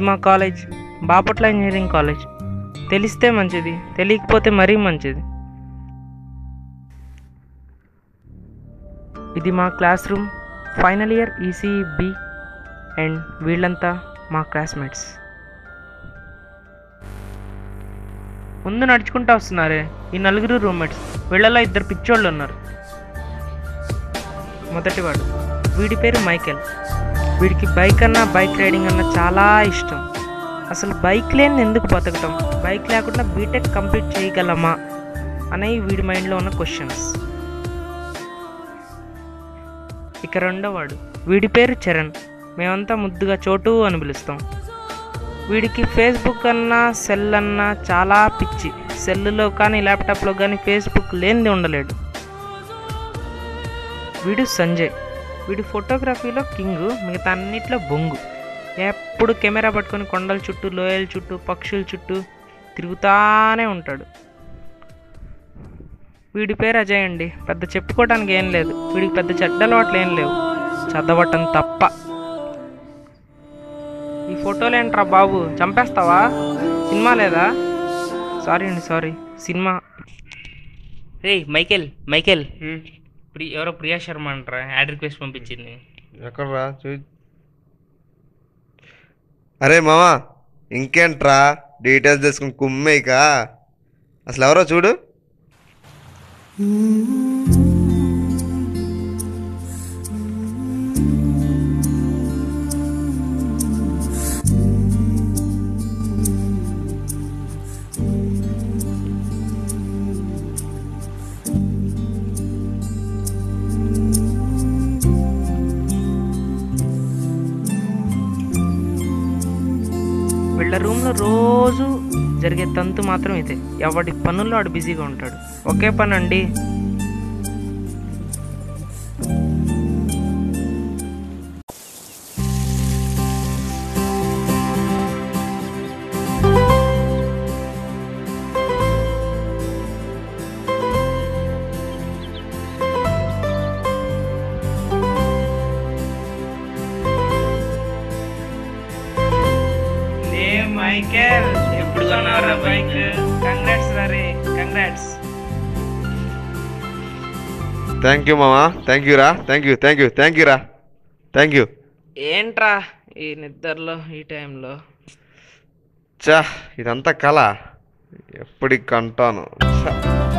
ఇది మా college Bapatla engineering college తెలిస్తే మంచిది తెలియకపోతే మరీ మంచిది ఇది మా classroom final year ECB and వీళ్ళంతా మా క్లాస్మేట్స్ ముందు నడుచుకుంటూ వస్తున్నారే ఈ నలుగురు రూమ్మేట్స్ వీళ్ళలో ఇద్దరు పిచ్చోళ్ళు ఉన్నారు మొదటివాడు వీడి పేరు మైకెల్ వీడికి బైక్ అన్నా బైక్ రైడింగ్ అన్నా చాలా ఇష్టం అసలు బైక్ లేని ఎందుకు బతకటం బైక్ లేకుండా బీటెక్ కంప్లీట్ చేయగలమా అనేవి వీడి మైండ్లో ఉన్న క్వశ్చన్స్ ఇక రెండోవాడు వీడి పేరు చరణ్ మేమంతా ముద్దుగా చోటు అని పిలుస్తాం వీడికి ఫేస్బుక్ అన్నా సెల్ అన్నా చాలా పిచ్చి సెల్లులో కానీ ల్యాప్టాప్లో కానీ ఫేస్బుక్ లేనిది ఉండలేడు వీడు సంజయ్ వీడు ఫోటోగ్రఫీలో కింగ్ మిగతా అన్నిట్లో బొంగు ఎప్పుడు కెమెరా పట్టుకొని కొండల చుట్టూ లోయల చుట్టూ పక్షుల చుట్టూ తిరుగుతానే ఉంటాడు వీడి పేరు అజయ్ అండి పెద్ద చెప్పుకోవడానికి ఏం లేదు వీడికి పెద్ద చెడ్డ అలవాట్లు ఏం లేవు చదవటం తప్ప ఈ ఫోటోలు ఏంట్రా బాబు చంపేస్తావా సినిమా లేదా సారీ అండి సారీ సినిమా రే మైకేల్ మైకేల్ ప్రి ఎవరో ప్రియా శర్మ అంటారా యాడ్ రిక్వెస్ట్ పంపించింది ఎక్కడ్రా చూ అరే మామా ఇంకేంట్రా డీటెయిల్స్ తీసుకుని కుమ్మేక అసలు ఎవరో చూడు వీళ్ళ రూమ్లో రోజు జరిగే తంతు మాత్రం ఇదే ఎవడి పనుల్లో వాడు బిజీగా ఉంటాడు ఒకే పని అండి మైకేల్ ఎప్పుడు కొన్నారా బైక్ కంగ్రాట్స్ రే కంగ్రాట్స్ థ్యాంక్ యూ మామా థ్యాంక్ యూ రా thank you thank you thank you రా థ్యాంక్ యూ ఏంట్రా ఈ నిద్రలో ఈ టైంలో చా ఇదంతా కళ ఎప్పటికి కంటాను ఛ.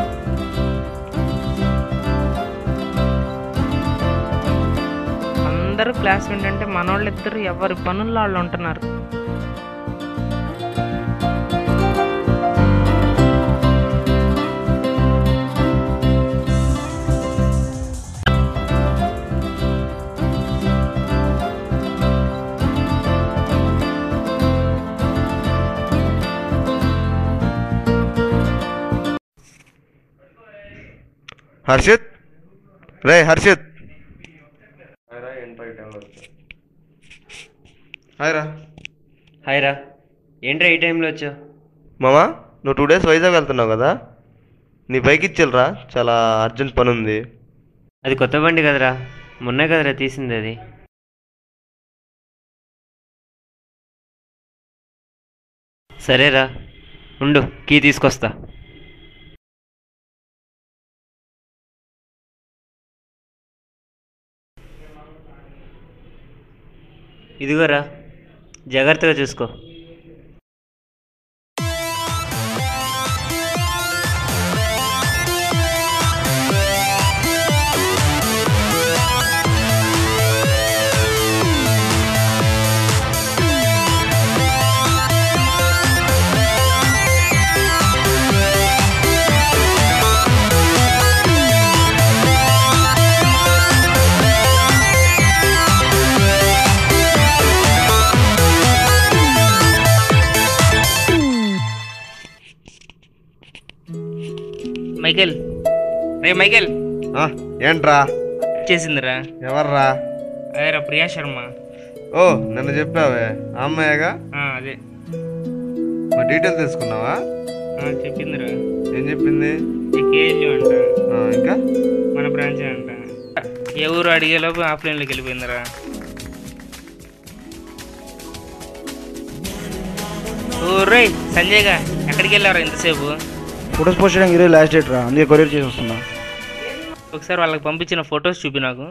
అందరూ క్లాస్ ఏంటంటే మనోళ్ళు ఇద్దరు ఎవరి పనుల్లో వాళ్ళు ఉంటున్నారు హర్షిత్ రే హర్షిత్ హాయ్ రా హాయ్ రా ఏంట్రా ఈ టైంలో వచ్చావు మామా నువ్వు టూ డేస్ వైజాగ్ వెళ్తున్నావు కదా నీ బైక్ ఇచ్చేలరా చాలా అర్జెంట్ పని ఉంది అది కొత్త బండి కదరా మొన్నే కదరా తీసింది అది సరేరా ఉండు కీ తీసుకొస్తా ఇదిగోరా జాగ్రత్తగా చూసుకో మైకేల్ రే మైకేల్ ఆ, ఏంట్రా చేసిందిరా ఎవర్రా అదేరా ప్రియా శర్మ ఓ నన్ను చెప్పావే ఆ అమ్మాయిగా ఆ, అదే మా డీటెయిల్స్ తీసుకున్నావా ఆ, చెప్పిందిరా ఏం చెప్పింది ఈ కేజీ అంట ఆ, ఇంకా మన బ్రాంచ్ అంట ఏ ఊరు అడిగేలోపు ఆఫ్లైన్లోకి వెళ్ళిపోయిందిరా ఊరే సంజయ్గా ఎక్కడికి వెళ్ళారు ఇంతసేపు ఫొటోస్ పోస్ట్ చేయడానికి ఈరోజు లాస్ట్ డేట్ రా అందుకే కొరియర్ చేసి వస్తున్నా ఒకసారి వాళ్ళకి పంపించిన ఫొటోస్ చూపి నాకు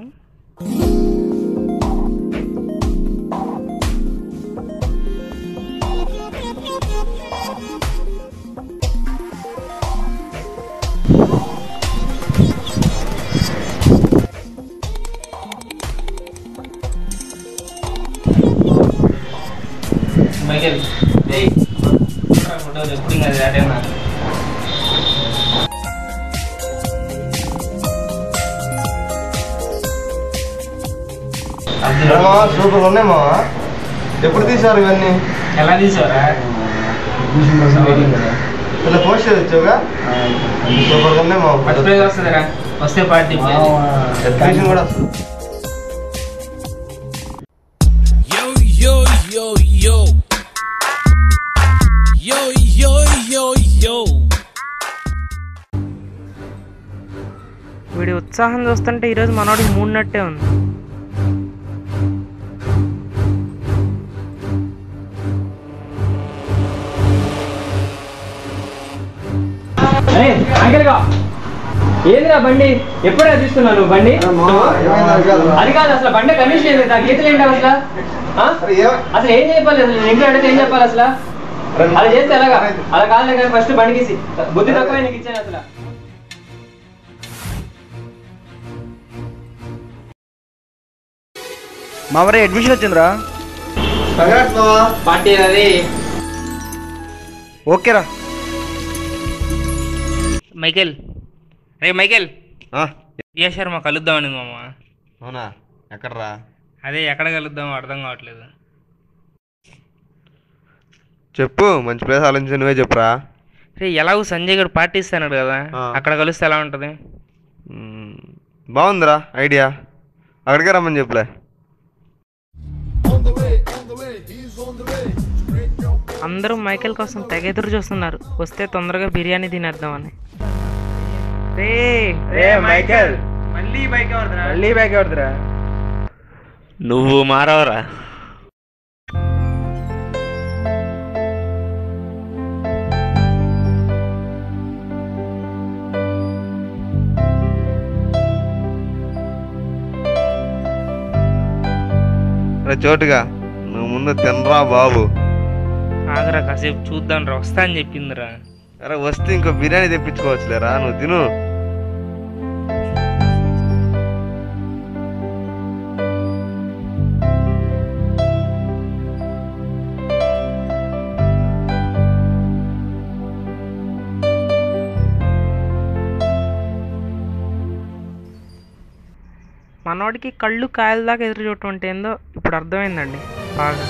మైకేల్ ఫోటో చెప్తుంది అది అదేనా సూపర్ ఉన్నాయి మావా ఎప్పుడు తీసారు ఇవన్నీ ఎలా తీసావరా ఇలా పోస్ట్ చేయొచ్చుగా సూపర్ ఉన్నాయి మావా ఫస్ట్ ప్రైజ్ వస్తుందిరా వస్తే పార్టీ ఎక్స్ప్రెషన్ కూడా వస్తుంది Yo, yo, yo, yo. Yo, yo, yo, yo. వీడి ఉత్సాహం చూస్తుంటే ఈరోజు మనోడికి మూడినట్టే ఉంది ఏందిరా బండి ఎప్పుడే తీసుకున్నావు నువ్వు బండి అది కాదు అసలు బండి కమిషన్ ఏంది దాని గీతలు ఏంటి అసలు ఆ? అసలు ఏం చెప్పాలి అసలు నేను ఇంట్లో అడిగితే ఏం చెప్పాలి అసలు అలా చేస్తే ఎలాగా అలా కాదు కానీ ఫస్ట్ బండికి ఇచ్చి. బుద్ధి తక్కువ నీకు ఇచ్చాను అసలు మా వరే అడ్మిషన్ వచ్చిందిరా పార్టీ అది ఓకేరా మైకేల్ రే మైకేల్ ఆ, ఏ శర్మ కలుద్దామని మామ అవునా ఎక్కడరా అదే ఎక్కడ కలుద్దామో అర్థం కావట్లేదు చెప్పు మంచి ప్లేస్ ఆలోచించి నువ్వే చెప్పురా రే ఎలాగో సంజయ్ గారు పార్టీ ఇస్తాడు కదా ఆ. అక్కడ కలిస్తే ఎలా ఉంటుంది మ్మ్. బాగుందిరా ఐడియా అక్కడికే రమ్మని చెప్పులే అందరూ మైకేల్ కోసం తెగ ఎదురు చూస్తున్నారు వస్తే తొందరగా బిర్యానీ తినేద్దామని రే రే మైకేల్ మళ్ళీ బైక్ ఎవరిదిరా? మళ్ళీ బ్యాగ్ ఎవరిదిరా నువ్వు మారవరా రే చోటుగా నువ్వు ముందు తినరా బాబు ఆగరా కాసేపు చూద్దాం రా వస్తా అని చెప్పిందిరా అరే వస్తే ఇంకో బిర్యానీ తెప్పించుకోవచ్చులేరా నువ్వు తిను మనోడికి కళ్ళు కాయల దాకా ఎదురు చూడటం అంటే ఏందో ఇప్పుడు అర్థమైందండి బాగా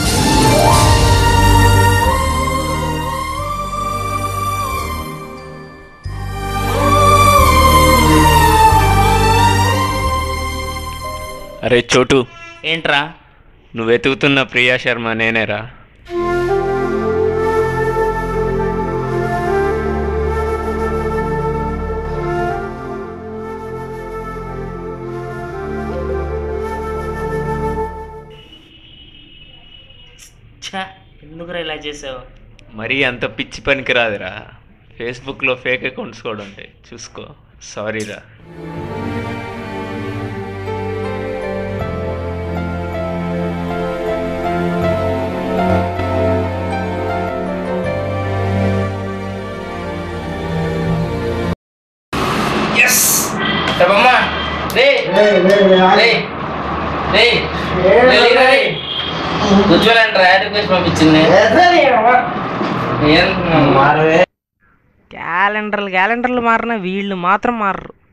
అరే చోటు ఏంట్రా నువ్వు వెతుకుతున్న ప్రియా శర్మ నేనేరా ఛా ఎందుకురా ఇలా చేసావు మరీ అంత పిచ్చి పనికి రాదురా ఫేస్బుక్లో ఫేక్ అకౌంట్స్ కూడా ఉంటాయి చూసుకో సారీరా చెప్పమ్మా రే రే రే కూర్చోలేంట్రా అడ్రస్ పంపించింది క్యాలెండర్లు క్యాలెండర్లు మారిన వీళ్ళు మాత్రం మారరు